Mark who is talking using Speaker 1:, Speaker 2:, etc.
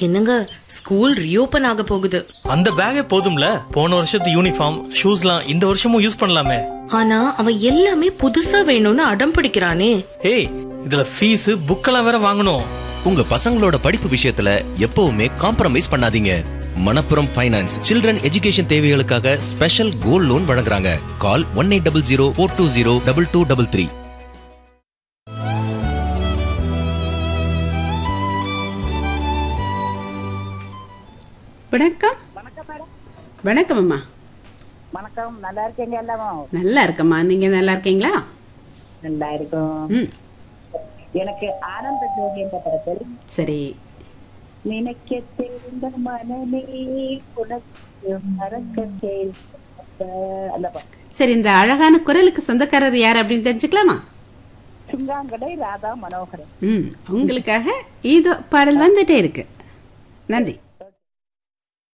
Speaker 1: என்னங்க school reopen ஆக போகுது
Speaker 2: அந்த பேக்கே போதும்ல போன வருஷத்து யூனிஃபார்ம் ஷூஸ்லாம் இந்த வருஷமும் யூஸ் பண்ணலாமே
Speaker 1: ஆனா அவன் எல்லாமே புதுசா வேணும்னு அடம் பிடிக்கிறானே
Speaker 2: ஏய் இதுல ஃபீஸ் புக்கெல்லாம் வேற வாங்கணும்
Speaker 3: உங்க பசங்களோட படிப்பு விஷயத்துல எப்பவுமே காம்ப்ரமைஸ் பண்ணாதீங்க மணப்புரம் ஃபைனான்ஸ் சில்ட்ரன் எஜுகேஷன் தேவைகளுக்காக ஸ்பெஷல் கோல்ட் லோன் வழங்குறாங்க call one eight double zero four two zero double two double three
Speaker 4: வணக்கம் வணக்கம் அம்மா
Speaker 5: வணக்கம் நல்லா இருக்கீங்க எல்லாமும்
Speaker 4: நல்லா இருக்கம்மா நீங்க நல்லா இருக்கீங்களா
Speaker 5: நல்லா இருக்கும்
Speaker 4: ம்
Speaker 5: எனக்கு ஆனந்த ஜோதி என்ற படத்தில்
Speaker 4: சரி
Speaker 5: நினைக்க தெரிந்த மனமே உனக்கு மறக்க தெரிந்த அந்த பாட்டு.
Speaker 4: சரி இந்த அழகான குரலுக்கு சொந்தக்காரர் யார் அப்படின்னு தெரிஞ்சுக்கலாமா
Speaker 5: சுங்காங்கடை ராதா மனோகரன்
Speaker 4: ம் உங்களுக்காக இதோ பாடல் வந்துட்டே இருக்கு நன்றி